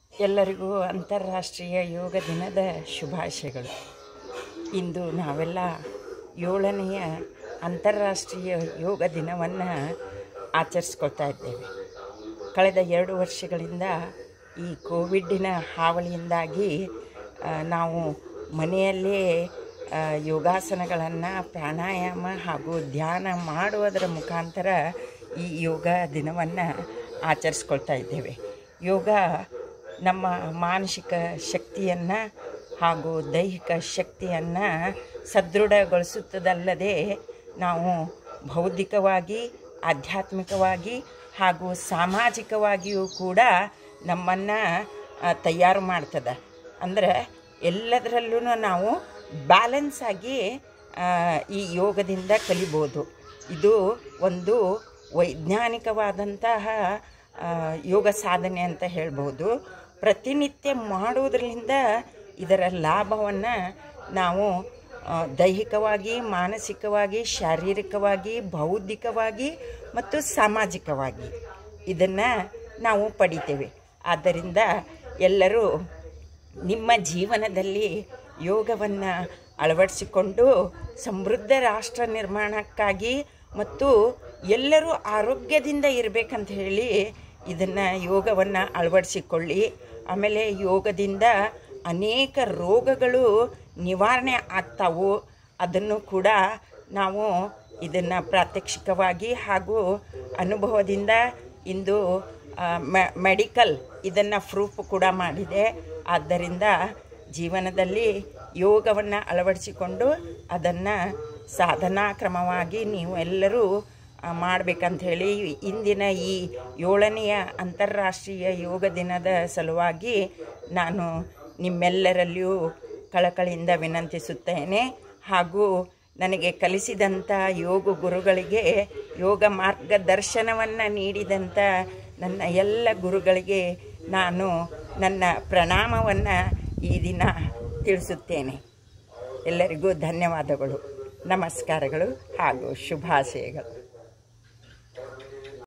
ಎಲ್ಲರಿಗೂ ಅಂತಾರಾಷ್ಟ್ರೀಯ ಯೋಗ ದಿನದ ಶುಭಾಶಯಗಳು ಇಂದು ನಾವೆಲ್ಲ ಏಳನೆಯ ಅಂತಾರಾಷ್ಟ್ರೀಯ ಯೋಗ ದಿನವನ್ನು ಆಚರಿಸ್ಕೊಳ್ತಾ ಇದ್ದೇವೆ ಕಳೆದ ಎರಡು ವರ್ಷಗಳಿಂದ ಈ ಕೋವಿಡ್ಡಿನ ಹಾವಳಿಯಿಂದಾಗಿ ಆ, ನಾವು ಮನೆಯಲ್ಲೇ ಆ, ಯೋಗಾಸನಗಳನ್ನು ಪ್ರಾಣಾಯಾಮ ಹಾಗೂ ಧ್ಯಾನ ಮಾಡುವುದರ ಮುಖಾಂತರ ಈ ಯೋಗ ದಿನವನ್ನು ಆಚರಿಸ್ಕೊಳ್ತಾ ಇದ್ದೇವೆ ಯೋಗ ನಮ್ಮ ಮಾನಸಿಕ ಶಕ್ತಿಯನ್ನು ಹಾಗೂ ದೈಹಿಕ ಶಕ್ತಿಯನ್ನು ಸದೃಢಗೊಳಿಸುತ್ತದಲ್ಲದೆ ನಾವು ಬೌದ್ಧಿಕವಾಗಿ ಆಧ್ಯಾತ್ಮಿಕವಾಗಿ ಹಾಗೂ ಸಾಮಾಜಿಕವಾಗಿಯೂ ಕೂಡ ನಮ್ಮನ್ನು ತಯಾರು ಮಾಡ್ತದೆ ಅಂದರೆ ಎಲ್ಲದರಲ್ಲೂ ನಾವು ಬ್ಯಾಲೆನ್ಸ್ ಆಗಿ ಆ, ಈ ಯೋಗದಿಂದ ಕಲಿಬೋದು ಇದು ಒಂದು ವೈಜ್ಞಾನಿಕವಾದಂತಹ ಆ, ಯೋಗ ಸಾಧನೆ ಅಂತ ಹೇಳ್ಬೋದು ಪ್ರತಿನಿತ್ಯ ಮಾಡುವುದರಿಂದ ಇದರ ಲಾಭವನ್ನು ನಾವು ಆ, ದೈಹಿಕವಾಗಿ ಮಾನಸಿಕವಾಗಿ ಶಾರೀರಿಕವಾಗಿ ಬೌದ್ಧಿಕವಾಗಿ ಮತ್ತು ಸಾಮಾಜಿಕವಾಗಿ ಇದನ್ನು ನಾವು ಪಡಿತೇವೆ ಆದ್ದರಿಂದ ಎಲ್ಲರೂ ನಿಮ್ಮ ಜೀವನದಲ್ಲಿ ಯೋಗವನ್ನು ಅಳವಡಿಸಿಕೊಂಡು ಸಮೃದ್ಧ ರಾಷ್ಟ್ರ ನಿರ್ಮಾಣಕ್ಕಾಗಿ ಮತ್ತು ಎಲ್ಲರೂ ಆರೋಗ್ಯದಿಂದ ಇರಬೇಕಂತ ಹೇಳಿ ಇದನ್ನು ಯೋಗವನ್ನು ಅಳವಡಿಸಿಕೊಳ್ಳಿ ಆಮೇಲೆ ಯೋಗದಿಂದ ಅನೇಕ ರೋಗಗಳು ನಿವಾರಣೆ ಆಗ್ತಾವು ಅದನ್ನು ಕೂಡ ನಾವು ಇದನ್ನು ಪ್ರಾತ್ಯಕ್ಷಿಕವಾಗಿ ಹಾಗೂ ಅನುಭವದಿಂದ ಇಂದು ಮೆ- ಮೆಡಿಕಲ್ ಇದನ್ನು ಪ್ರೂಫ್ ಕೂಡ ಮಾಡಿದೆ ಆದ್ದರಿಂದ ಜೀವನದಲ್ಲಿ ಯೋಗವನ್ನು ಅಳವಡಿಸಿಕೊಂಡು ಅದನ್ನು ಸಾಧನಾ ಕ್ರಮವಾಗಿ ನೀವು ಎಲ್ಲರೂ ಮಾಡಬೇಕಂತ ಹೇಳಿ ಇಂದಿನ ಈ ಏಳನೆಯ ಅಂತಾರಾಷ್ಟ್ರೀಯ ಯೋಗ ದಿನದ ಸಲುವಾಗಿ ನಾನು ನಿಮ್ಮೆಲ್ಲರಲ್ಲಿಯೂ ಕಳಕಳಿಯಿಂದ ವಿನಂತಿಸುತ್ತೇನೆ ಹಾಗೂ ನನಗೆ ಕಲಿಸಿದಂಥ ಯೋಗ ಗುರುಗಳಿಗೆ ಯೋಗ ಮಾರ್ಗದರ್ಶನವನ್ನು ನೀಡಿದಂಥ ನನ್ನ ಎಲ್ಲ ಗುರುಗಳಿಗೆ ನಾನು ನನ್ನ ಪ್ರಣಾಮವನ್ನು ಈ ದಿನ ತಿಳಿಸುತ್ತೇನೆ ಎಲ್ಲರಿಗೂ ಧನ್ಯವಾದಗಳು ನಮಸ್ಕಾರಗಳು ಹಾಗೂ ಶುಭಾಶಯಗಳು